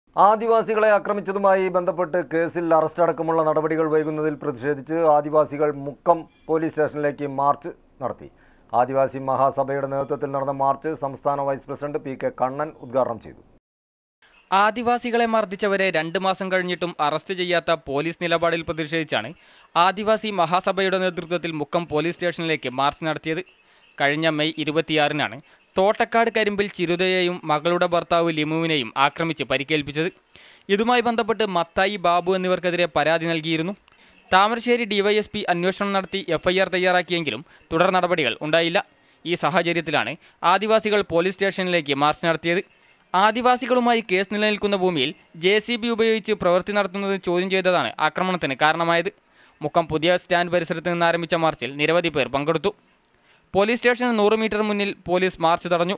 ആദിവാസികളെ ആക്രമിച്ചതുമായി ബന്ധപ്പെട്ട് കേസിൽ അറസ്റ്റ് അടക്കമുള്ള നടപടികൾ വൈകുന്നതിൽ പ്രതിഷേധിച്ച് ആദിവാസികൾ മുക്കം പോലീസ് സ്റ്റേഷനിലേക്ക് മാർച്ച് നടത്തി ആദിവാസി മഹാസഭയുടെ നേതൃത്വത്തിൽ നടന്ന മാർച്ച് സംസ്ഥാന vice president P K Kannan ഉദ്ഘാടനം ചെയ്തു ആദിവാസികളെ മർദ്ദിച്ചവരെ രണ്ട് മാസം കഴിഞ്ഞിട്ടും അറസ്റ്റ് ചെയ്യാത്ത പോലീസ് നിലപാടിൽ പ്രതിഷേധിച്ചാണ് ആദിവാസി മഹാസഭയുടെ നേതൃത്വത്തിൽ മുക്കം പോലീസ് സ്റ്റേഷനിലേക്ക് മാർച്ച് നടത്തിയത് കഴിഞ്ഞ മെയ് ഇരുപത്തിയാറിനാണ് തോട്ടക്കാട് കരിമ്പിൽ ചിരുതയെയും മകളുടെ ഭർത്താവ് ലിമുവിനെയും ആക്രമിച്ച് പരിക്കേൽപ്പിച്ചത് ഇതുമായി ബന്ധപ്പെട്ട് മത്തായി ബാബു എന്നിവർക്കെതിരെ പരാതി നൽകിയിരുന്നു താമരശ്ശേരി ഡിവൈഎസ്പി അന്വേഷണം നടത്തി എഫ്ഐആർ തയ്യാറാക്കിയെങ്കിലും തുടർ നടപടികൾ ഉണ്ടായില്ല ഈ സാഹചര്യത്തിലാണ് ആദിവാസികൾ പോലീസ് സ്റ്റേഷനിലേക്ക് മാർച്ച് നടത്തിയത് ആദിവാസികളുമായി കേസ് നിലനിൽക്കുന്ന ഭൂമിയിൽ ജെ സി ബി ഉപയോഗിച്ച് പ്രവൃത്തി നടത്തുന്നത് ചോദ്യം ചെയ്തതാണ് ആക്രമണത്തിന് കാരണമായത് മുക്കം പുതിയ സ്റ്റാൻഡ് പരിസരത്ത് നിന്ന് ആരംഭിച്ച മാർച്ചിൽ നിരവധി പേർ പങ്കെടുത്തു പോലീസ് സ്റ്റേഷന് നൂറ് മീറ്റർ മുന്നിൽ പോലീസ് മാർച്ച് തടഞ്ഞു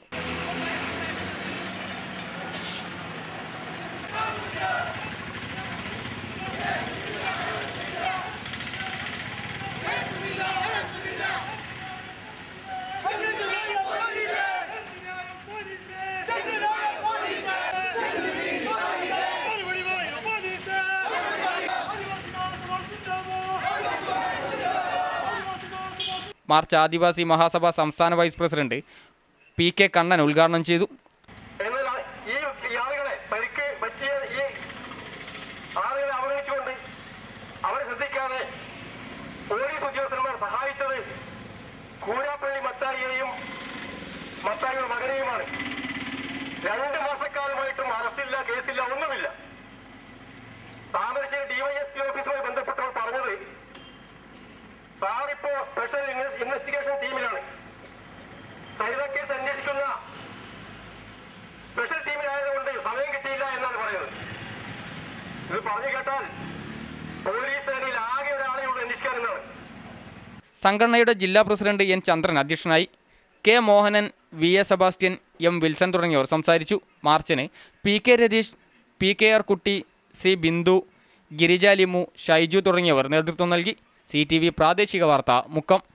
മാർച്ച് ആദിവാസി മഹാസഭ സംസ്ഥാന vice president P K Kannan ഉദ്ഘാടനം ചെയ്തു എന്നാൽ ആ- ഈ ഈ ആളുകളെ പരിക്ക് പറ്റിയ ഈ ആളുകളെ അവഗണിച്ചുകൊണ്ട് അവരെ ശ്രദ്ധിക്കാതെ പോലീസ് ഉദ്യോഗസ്ഥന്മാർ സഹായിച്ചത് കൂരാപ്പള്ളി മത്തായിയെയും മത്തായിയുടെ മകനെയുമാണ് രണ്ട് മാസക്കാലമായിട്ടും അറസ്റ്റില്ല കേസില്ല ഒന്നുമില്ല താമരശ്ശേരി ഡിവൈഎസ്പി ഓഫീസുമായി ബന്ധപ്പെട്ടവർ പറഞ്ഞത് സാറിപ്പോ സ്പെഷ്യൽ ഇൻവെസ്റ്റിഗേഷൻ ടീമിലാണ് സരിത കേസ് അന്വേഷിക്കുന്ന സ്പെഷ്യൽ ടീമിലായതുകൊണ്ട് സമയം കിട്ടിയില്ല എന്നാണ് പറയുന്നത് ഇത് പറഞ്ഞു കേട്ടാൽ പോലീസ് സേനയിൽ ആകെ ഒരാളെ ഉള്ളൂ അന്വേഷിക്കാൻ എന്നാണ് സംഘടനയുടെ ജില്ലാ പ്രസിഡന്റ് എൻ ചന്ദ്രൻ അധ്യക്ഷനായി K Mohanan V A Sebastian M Wilson തുടങ്ങിയവർ സംസാരിച്ചു മാർച്ചിന് P K Ratheesh P K R Kutty C Bindu Girija Limu Shaiju തുടങ്ങിയവർ നേതൃത്വം നൽകി സി ടി വി പ്രാദേശിക വാർത്ത മുക്കം